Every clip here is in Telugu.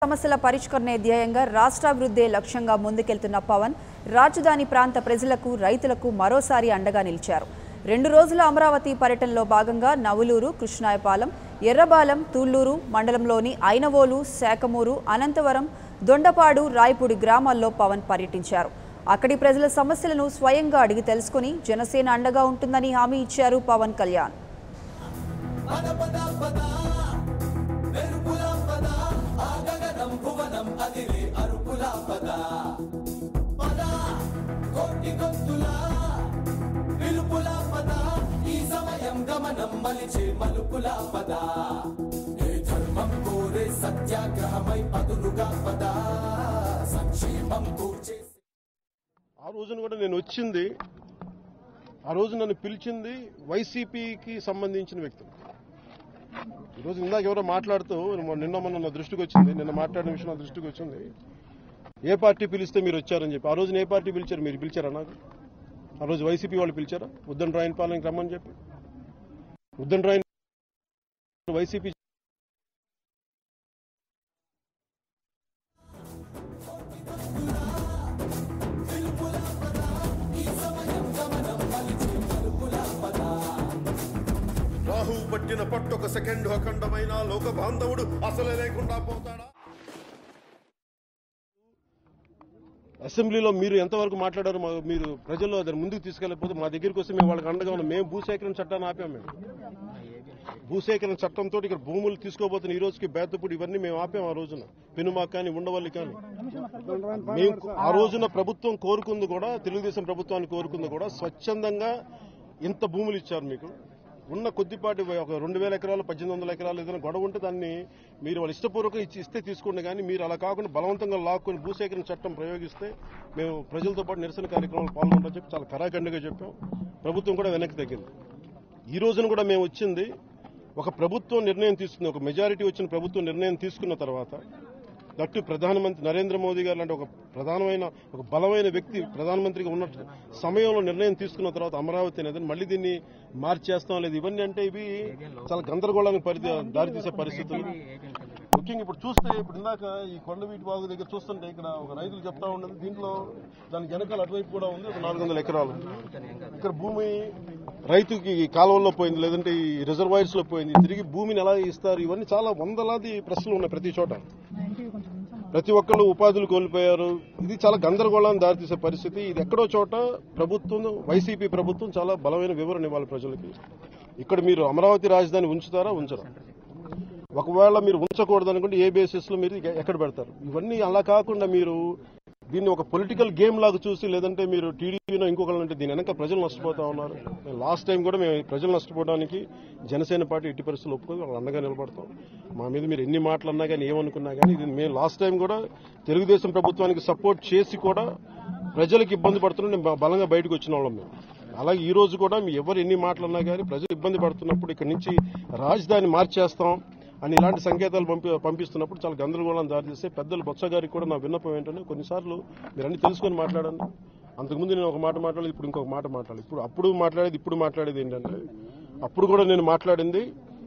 సమస్యల పరిష్కరణే ధ్యేయంగా రాష్ట్రాభివృద్ధే లక్ష్యంగా ముందుకెళ్తున్న పవన్ రాజధాని ప్రాంత ప్రజలకు రైతులకు మరోసారి అండగా నిలిచారు రెండు రోజుల అమరావతి పర్యటనలో భాగంగా నవులూరు కృష్ణాయపాలెం ఎర్రబాలెం తూళ్లూరు మండలంలోని ఐనవోలు శాఖమూరు అనంతవరం దొండపాడు రాయపూడి గ్రామాల్లో పవన్ పర్యటించారు అక్కడి ప్రజల సమస్యలను స్వయంగా అడిగి తెలుసుకుని జనసేన అండగా ఉంటుందని హామీ ఇచ్చారు పవన్ కళ్యాణ్ ఈ సమయం గమనం మలిచే మలుపుల పద ఏ ధర్మం కోరే సత్యాగ్రహమై పదులుగా పద సంక్షేమం కూర్చే ఆ రోజున కూడా నేను వచ్చింది ఆ రోజు నన్ను పిలిచింది వైసీపీకి సంబంధించిన వ్యక్తులు ఈరోజు ఇందాక ఎవరో మాట్లాడుతూ నిన్న మొన్న నా దృష్టికి వచ్చింది నిన్న మాట్లాడిన విషయం నా దృష్టికి వచ్చింది ఏ పార్టీ పిలిస్తే మీరు వచ్చారని చెప్పి ఆ రోజున ఏ పార్టీ పిలిచారు మీరు పిలిచారా నాకు ఆ రోజు వైసీపీ వాళ్ళు పిలిచారా ఉద్దన్ రాయన్ పాలనకి రమ్మని చెప్పి ఉద్దన్ రాయన్ వైసీపీ రాహు పట్టిన పట్టొక సెకండ్ అఖండమైన లోక బాంధవుడు అసలే లేకుండా పోతాడా అసెంబ్లీలో మీరు ఎంతవరకు మాట్లాడారో మా- మీరు ప్రజల్లో దాన్ని ముందుకు తీసుకెళ్ళకపోతే మా దగ్గరికి వస్తే మేము వాళ్ళకి అండగా ఉన్నాం మేము భూసేకరణ చట్టాన్ని ఆపాం మేము భూసేకరణ చట్టంతో ఇక్కడ భూములు తీసుకోబోతున్న ఈ రోజుకి బేతపూడి ఇవన్నీ మేము ఆపాం ఆ రోజున పెనుమాక కానీ ఉండవల్లి కానీ మేము ఆ రోజున ప్రభుత్వం కోరుకుంది కూడా తెలుగుదేశం ప్రభుత్వాన్ని కోరుకుంది కూడా స్వచ్ఛందంగా ఇంత భూములు ఇచ్చారు మీకు ఉన్న కొద్దిపాటి ఒక రెండు వేల ఎకరాలు పద్దెనిమిది వందల ఎకరాలు ఏదైనా గొడవ ఉంటే దాన్ని మీరు వాళ్ళు ఇష్టపూర్వకంగా ఇచ్చి ఇస్తే తీసుకోండి కానీ మీరు అలా కాకుండా బలవంతంగా లాక్కొని భూసేకరణ చట్టం ప్రయోగిస్తే మేము ప్రజలతో పాటు నిరసన కార్యక్రమాలు పాల్గొంటామని చెప్పి చాలా కరాఖండిగా చెప్పాం ప్రభుత్వం కూడా వెనక్కి తగ్గింది ఈ రోజున కూడా మేము వచ్చింది ఒక ప్రభుత్వం నిర్ణయం తీసుకుంది ఒక మెజారిటీ వచ్చిన ప్రభుత్వం నిర్ణయం తీసుకున్న తర్వాత దట్టు ప్రధానమంత్రి నరేంద్ర మోదీ గారు లాంటి ఒక ప్రధానమైన ఒక బలమైన వ్యక్తి ప్రధానమంత్రిగా ఉన్న సమయంలో నిర్ణయం తీసుకున్న తర్వాత అమరావతి అనేది మళ్ళీ దీన్ని మార్చేస్తాం లేదు ఇవన్నీ అంటే ఇవి చాలా గందరగోళానికి పరి దారితీసే పరిస్థితులు ముఖ్యంగా ఇప్పుడు చూస్తే ఇప్పుడు ఇందాక ఈ కొండవీటి వాగు దగ్గర చూస్తుంటే ఇక్కడ ఒక రైతులు చెప్తా ఉండదు దీంట్లో దానికి వెనకాల అటువైపు కూడా ఉంది ఒక నాలుగు వందల ఎకరాలు ఇక్కడ భూమి రైతుకి ఈ కాలువల్లో పోయింది లేదంటే ఈ రిజర్వాయర్స్ లో పోయింది తిరిగి భూమిని ఎలా ఇస్తారు ఇవన్నీ చాలా వందలాది ప్రశ్నలు ఉన్నాయి ప్రతి చోట ప్రతి ఒక్కళ్ళు ఉపాధులు కోల్పోయారు ఇది చాలా గందరగోళాన్ని దారితీసే పరిస్థితి ఇది ఎక్కడో చోట ప్రభుత్వం వైసీపీ ప్రభుత్వం చాలా బలమైన వివరణ ఇవ్వాలి ప్రజలకి ఇక్కడ మీరు అమరావతి రాజధాని ఉంచుతారా ఉంచరా ఒకవేళ మీరు ఉంచకూడదు అనుకుంటే ఏ బేసిస్ లో మీరు ఎ- ఎక్కడ పెడతారు ఇవన్నీ అలా కాకుండా మీరు దీన్ని ఒక పొలిటికల్ గేమ్ లాగా చూసి లేదంటే మీరు టీడీపీనో ఇంకొకళ్ళు అంటే దీని వెనక ప్రజలు నష్టపోతా ఉన్నారు లాస్ట్ టైం కూడా మేము ప్రజలు నష్టపోవడానికి జనసేన పార్టీ ఎట్టి పరిస్థితులు ఒప్పుకొని వాళ్ళు అండగా నిలబడతాం మా మీద మీరు ఎన్ని మాటలు అన్నా కానీ ఏమనుకున్నా కానీ ఇది మేము లాస్ట్ టైం కూడా తెలుగుదేశం ప్రభుత్వానికి సపోర్ట్ చేసి కూడా ప్రజలకు ఇబ్బంది పడుతున్న బ- బలంగా బయటకు వచ్చిన వాళ్ళం మేము అలాగే ఈ రోజు కూడా మీ ఎవరు ఎన్ని మాటలన్నా కానీ ప్రజలు ఇబ్బంది పడుతున్నప్పుడు ఇక్కడ నుంచి రాజధాని మార్చేస్తాం అని ఇలాంటి సంకేతాలు పంపి పంపిస్తున్నప్పుడు చాలా గందరగోళం దారితీస్తే పెద్దలు బొత్స గారికి కూడా నా విన్నపం ఏంటంటే కొన్నిసార్లు మీరు అన్ని తెలుసుకొని మాట్లాడండి అంతకుముందు నేను ఒక మాట మాట్లాడేది ఇప్పుడు ఇంకొక మాట మాట్లాడాలి ఇప్పుడు అప్పుడు మాట్లాడేది ఇప్పుడు మాట్లాడేది ఏంటంటే అప్పుడు కూడా నేను మాట్లాడింది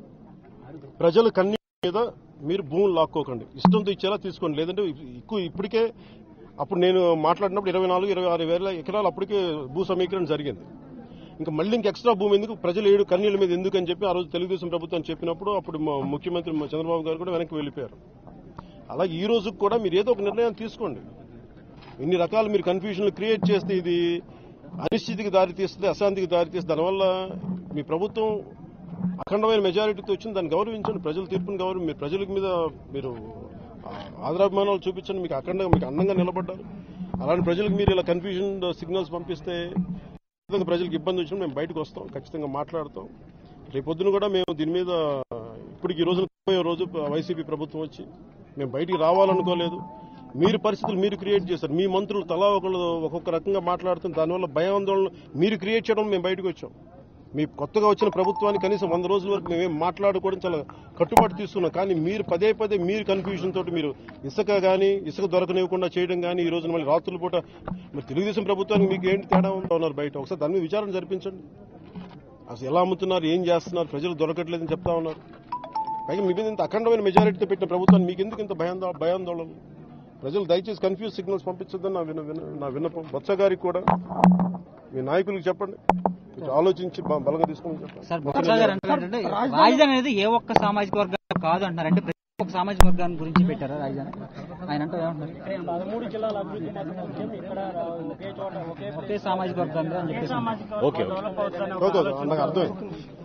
ప్రజల కన్నీ మీద మీరు భూములు లాక్కోకండి ఇష్టంతో ఇచ్చేలా తీసుకోండి లేదంటే ఎక్కువ ఇప్పటికే అప్పుడు నేను మాట్లాడినప్పుడు ఇరవై నాలుగు ఇరవై ఆరు వేల ఎకరాలు అప్పటికే భూ సమీకరణ జరిగింది ఇంకా మళ్ళీ ఇంక ఎక్స్ట్రా భూమి ఎందుకు ప్రజలు ఏడు కన్నీళ్ళ మీద ఎందుకు అని చెప్పి ఆ రోజు తెలుగుదేశం ప్రభుత్వం చెప్పినప్పుడు అప్పుడు మా ముఖ్యమంత్రి మా చంద్రబాబు గారు కూడా వెనక్కి వెళ్ళిపోయారు అలాగే ఈ రోజు కూడా మీరు ఏదో ఒక నిర్ణయం తీసుకోండి ఇన్ని రకాలు మీరు కన్ఫ్యూజన్లు క్రియేట్ చేస్తే ఇది అనిశ్చితికి దారితీస్తుంది అశాంతికి దారితీస్తుంది దానివల్ల మీ ప్రభుత్వం అఖండమైన మెజారిటీతో వచ్చింది దాన్ని గౌరవించండి ప్రజల తీర్పుని గౌరవం మీరు ప్రజల మీద మీరు ఆదరాభిమానాలు చూపించండి మీకు అఖండ మీకు అందంగా నిలబడ్డారు అలాంటి ప్రజలకు మీరు ఇలా కన్ఫ్యూజన్ సిగ్నల్స్ పంపిస్తే ఖచ్చితంగా ప్రజలకు ఇబ్బంది వచ్చినా మేము బయటకు వస్తాం ఖచ్చితంగా మాట్లాడతాం రేపొద్దున కూడా మేము దీని మీద ఇప్పటికి ఈ రోజున పోయే రోజు వైసీపీ ప్రభుత్వం వచ్చి మేము బయటికి రావాలనుకోలేదు మీరు పరిస్థితులు మీరు క్రియేట్ చేశారు మీ మంత్రులు తలా ఒకళ్ళు ఒక్కొక్క రకంగా మాట్లాడుతున్న దానివల్ల భయాందోళన మీరు క్రియేట్ చేయడం మేము బయటకు వచ్చాం మీ కొత్తగా వచ్చిన ప్రభుత్వానికి కనీసం వంద రోజుల వరకు మేమేం మాట్లాడుకోవడం చాలా కట్టుబాటు తీసుకున్నాం కానీ మీరు పదే పదే మీరు కన్ఫ్యూజన్ తోటి మీరు ఇసుక కానీ ఇసుక దొరకనివ్వకుండా చేయడం కానీ ఈ రోజున మళ్ళీ రాత్రుల పూట మరి తెలుగుదేశం ప్రభుత్వానికి మీకు ఏంటి తేడా ఉందా ఉన్నారు బయట ఒకసారి దాని మీద విచారణ జరిపించండి అసలు ఎలా అమ్ముతున్నారు ఏం చేస్తున్నారు ప్రజలు దొరకట్లేదని చెప్తా ఉన్నారు పైగా మీ మీద ఇంత అఖండమైన మెజారిటీతో పెట్టిన ప్రభుత్వాన్ని మీకు ఎందుకు ఇంత భయాందో భయాందోళన ప్రజలు దయచేసి కన్ఫ్యూజ్ సిగ్నల్స్ పంపించొద్దని నా విన విన- నా విన్నపం బొత్స గారికి కూడా మీ నాయకులకు చెప్పండి కొంచెం ఆలోచించి బ- బలంగా తీసుకోమని చెప్పండి సార్ బొత్స గారు అంటున్నారంటే రాజధాని అనేది ఏ ఒక్క సామాజిక వర్గం కాదు అంటున్నారు అంటే ప్రతి ఒక్క సామాజిక వర్గాన్ని గురించి పెట్టారా రాజధాని ఆయన అంటే ఏమంటున్నారు పదమూడు జిల్లాల అభివృద్ధి మాత్రం ముఖ్యం ఇక్కడ ఒకే చోట ఒకే ఒకే సామాజిక వర్గాన్ని అని చెప్పేసి సామాజిక ఓకే డెవలప్ అవుతుందనే ఓకే ఒక ఓకే ఆలోచన నాకు అర్థమైంది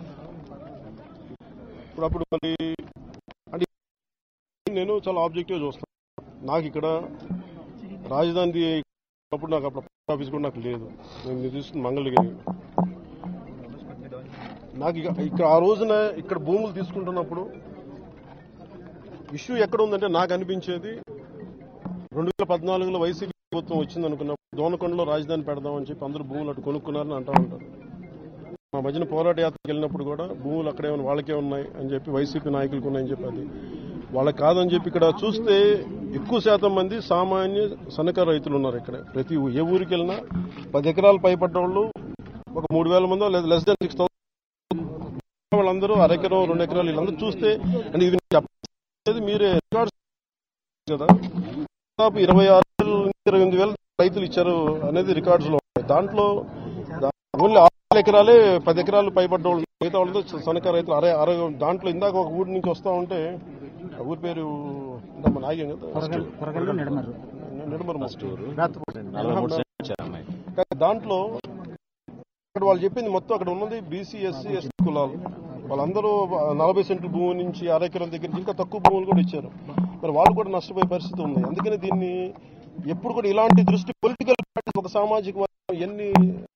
ఇప్పుడు అప్పుడు మరి అంటే నేను చాలా ఆబ్జెక్టివ్ చూస్తాను నాకు ఇక్కడ రాజధాని అప్పుడు నాకు అప్పుడు పోస్ట్ ఆఫీస్ కూడా నాకు లేదు నేను చూస్తుంది మంగళగిరి నాకు ఇక ఇక్కడ ఆ రోజున ఇక్కడ భూములు తీసుకుంటున్నప్పుడు ఇష్యూ ఎక్కడ ఉందంటే నాకు అనిపించేది రెండు వేల పద్నాలుగులో వైసీపీ ప్రభుత్వం వచ్చింది అనుకున్నప్పుడు దోనకొండలో రాజధాని పెడదామని చెప్పి అందరూ భూములు అటు కొనుక్కున్నారని అంటా ఉంటారు మా మధ్యన పోరాట యాత్రకు వెళ్ళినప్పుడు కూడా భూములు అక్కడే ఉన్న వాళ్ళకే ఉన్నాయి అని చెప్పి వైసీపీ నాయకులకు ఉన్నాయని చెప్పి అది వాళ్ళకి కాదని చెప్పి ఇక్కడ చూస్తే ఎక్కువ శాతం మంది సామాన్య సన్నకారు రైతులు ఉన్నారు ఇక్కడ ప్రతి ఊ- ఏ ఊరికి వెళ్ళినా పది ఎకరాలు పైపడ్డ వాళ్ళు ఒక మూడు వేల మందో లేదా లెస్ దాన్ సిక్స్ వాళ్ళందరూ అరెకరం రెండు ఎకరాలు వీళ్ళందరూ చూస్తే అంటే ఇది నేను చెప్పేది మీరే రికార్డ్స్ కదా దాదాపు ఇరవై ఆరు వేల నుంచి ఇరవై ఎనిమిది వేల రైతులు ఇచ్చారు అనేది రికార్డ్స్ లో ఉన్నాయి. దాంట్లో దా- ఓన్లీ ఆరు ఎకరాలే పది ఎకరాలు పైబడ్డ వాళ్ళు మిగతా వాళ్ళతో సన్నకారు రైతులు అరే అరవై దాంట్లో ఇందాక ఒక ఊరి నుంచి వస్తా ఉంటే ఆ ఊరి పేరు ఇందాక మన ఆగాం కదా త్వరగలు త్వరగలు నిడమరు నిడమరు కానీ దాంట్లో అక్కడ వాళ్ళు చెప్పింది మొత్తం అక్కడ ఉన్నది బీసీ ఎస్సీ ఎస్టీ కులాలు వాళ్ళందరూ నలభై సెంట్ల భూమి నుంచి అరెకరం దగ్గర నుంచి ఇంకా తక్కువ భూములు కూడా ఇచ్చారు మరి వాళ్ళు కూడా నష్టపోయే పరిస్థితి ఉంది అందుకని దీన్ని ఎప్పుడు కూడా ఇలాంటి దృష్టి పొలిటికల్ పార్టీ ఒక సామాజిక వర్గం ఎన్ని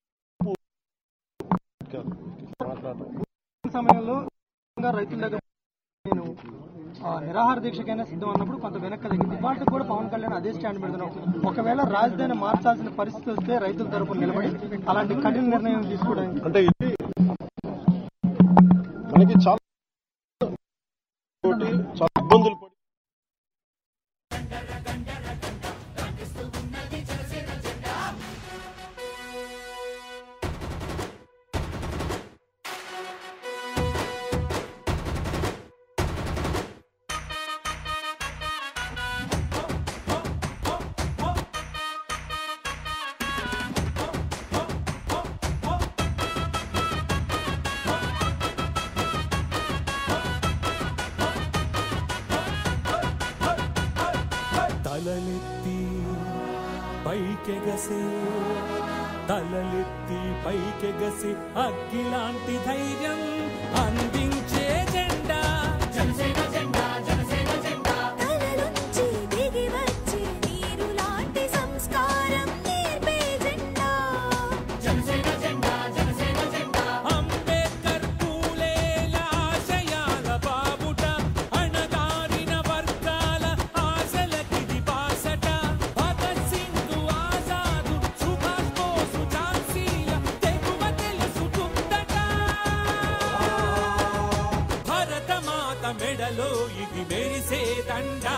కాదు, మాట్లాడటం సమయంలో రైతుల దగ్గర నేను ఆ, నిరాహార దీక్షకైనా సిద్ధం అన్నప్పుడు కొంత వెనక్కి తగ్గింది ఇవాళ కూడా పవన్ కళ్యాణ్ అదే స్టాండ్ పెడుతున్నాం ఒకవేళ రాజధాని మార్చాల్సిన పరిస్థితి వస్తే రైతుల తరపున నిలబడి అలాంటి కఠిన నిర్ణయం తీసుకోవడానికి అంటే ఇది మనకి చాలా తోటి చాలా ఇబ్బందులు పడి తలలెత్తి పైకెగసే తలలెత్తి పైకెగసి అగ్గిలాంటి ధైర్యం అందించే జెండా తలలుంచి దిగి వచ్చే నీరు లాంటి సంస్కారం నేర్పే జెండా అంబేద్కర్ పూలేల ఆశయాల బాబుట అణగారిన వర్గాల ఆశలకిది బాసట భగత్ సింగ్ ఆజాదు సుభాష్ బోసు ఝాన్సీల తెగువ తెలుసుకుందట భరత మాత మెడలో ఇది మెరిసే దండా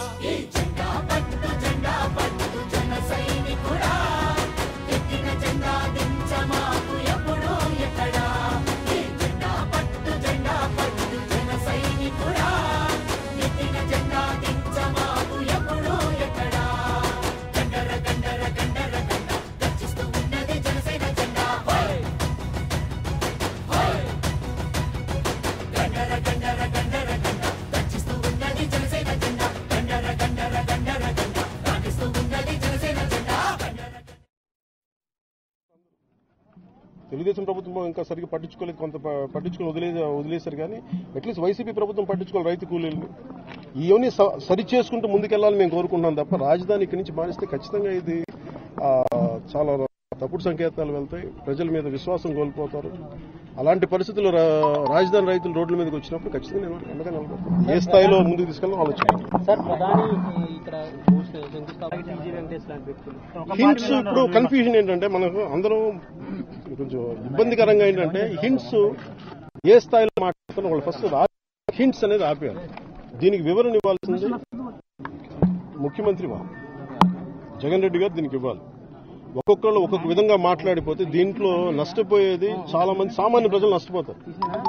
తెలుగుదేశం ప్రభుత్వం ఇంకా సరిగ్గా పట్టించుకోలేదు కొంత ప- పట్టించుకొని వదిలే వదిలేశారు కానీ అట్లీస్ట్ వైసీపీ ప్రభుత్వం పట్టించుకోవాలి రైతు కూలీలు ఇవన్నీ స- సరి చేసుకుంటూ ముందుకెళ్లాలని మేము కోరుకుంటున్నాం తప్ప రాజధాని ఇక్కడి నుంచి మారిస్తే ఖచ్చితంగా ఇది ఆ, చాలా తప్పుడు సంకేతాలు వెళ్తాయి ప్రజల మీద విశ్వాసం కోల్పోతారు అలాంటి పరిస్థితుల్లో రా- రాజధాని రైతులు రోడ్ల మీదకి వచ్చినప్పుడు ఖచ్చితంగా నేను అండగా నిలబడతాను ఏ స్థాయిలో ముందుకు తీసుకెళ్ళాలో ఆలోచన సార్ ప్రధాని ఇక్కడ శంకుస్థాపన టీజీ వెంకటేష్ లాంటి వ్యక్తులు హింట్స్ ఇప్పుడు కన్ఫ్యూజన్ ఏంటంటే మనకు అందరం కొంచెం ఇబ్బందికరంగా ఏంటంటే హింట్స్ ఏ స్థాయిలో మాట్లాడుతున్నా వాళ్ళు ఫస్ట్ హింట్స్ అనేది ఆపారు దీనికి వివరణ ఇవ్వాల్సింది ముఖ్యమంత్రి వారు జగన్ రెడ్డి గారు దీనికి ఇవ్వాలి ఒక్కొక్కళ్ళు ఒక్కొక్క విధంగా మాట్లాడిపోతే దీంట్లో నష్టపోయేది చాలా మంది సామాన్య ప్రజలు నష్టపోతారు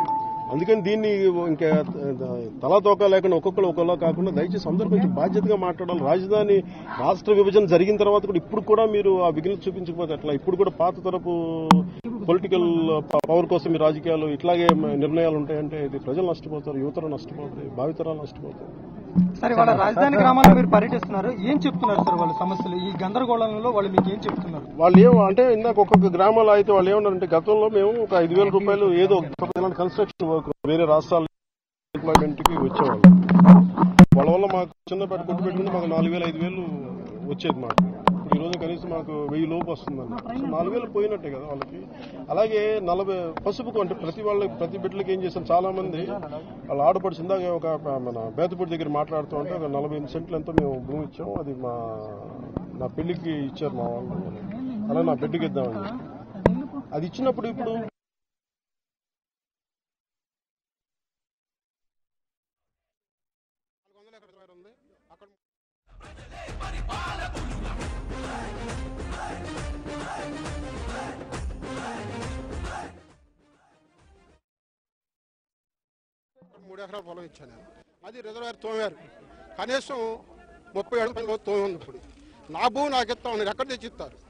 అందుకని దీన్ని ఇంకా తలా తోక లేకుండా ఒక్కొక్కరు ఒక్కొక్కలా కాకుండా దయచేసి అందరూ కొంచెం బాధ్యతగా మాట్లాడాలి రాజధాని రాష్ట్ర విభజన జరిగిన తర్వాత కూడా ఇప్పుడు కూడా మీరు ఆ విఘ్నత చూపించకపోతే ఎట్లా ఇప్పుడు కూడా పాత తరపు పొలిటికల్ పవర్ కోసం ఈ రాజకీయాలు ఇట్లాగే నిర్ణయాలు ఉంటాయంటే ఇది ప్రజలు నష్టపోతారు యువతరం నష్టపోతాయి భావితరాలు నష్టపోతాయి సరే వాళ్ళ రాజధాని గ్రామాల్లో మీరు పర్యటిస్తున్నారు ఏం చెప్తున్నారు సార్ వాళ్ళ సమస్యలు ఈ గందరగోళంలో వాళ్ళు మీకు ఏం చెప్తున్నారు వాళ్ళు ఏమో అంటే ఇందాక ఒక్కొక్క గ్రామాల్లో అయితే వాళ్ళు ఏమన్నారంటే గతంలో మేము ఒక ఐదు వేల రూపాయలు ఏదో ఒక ఇలాంటి కన్స్ట్రక్షన్ వర్క్ వేరే రాష్ట్రాల ఎంప్లాయ్మెంట్ కి వచ్చేవాళ్ళు వాళ్ళ వల్ల మాకు చిన్నపాటి కొట్టు పెట్టుకుని మాకు నాలుగు వేలు ఐదు వేలు వచ్చేది మాకు ఇప్పుడు ఈ రోజు కనీసం మాకు వెయ్యి లోపు వస్తుందండి సో నాలుగు వేలు పోయినట్టే కదా వాళ్ళకి అలాగే నలభై పసుపుకు అంటే ప్రతి వాళ్ళ ప్రతి బిడ్డలకి ఏం చేశారు చాలా మంది వాళ్ళ ఆడపడుచు ఇందాక ఒక మన బేతపూడి దగ్గర మాట్లాడుతూ ఉంటే ఒక నలభై ఎనిమిది సెంట్లు ఎంతో మేము భూమి ఇచ్చాం అది మా నా పెళ్లికి ఇచ్చారు మా వాళ్ళు అలా నా బిడ్డకి ఇద్దామని అది ఇచ్చినప్పుడు ఇప్పుడు మూడు ఎకరాల పొలం ఇచ్చాను నేను అది రిజర్వాయర్ తోమారు కనీసం ముప్పై ఏడు పైన తోమి ఉంది ఇప్పుడు నా భూమి నాకు ఇస్తా ఉన్నారు ఎక్కడ తెచ్చి ఇస్తారు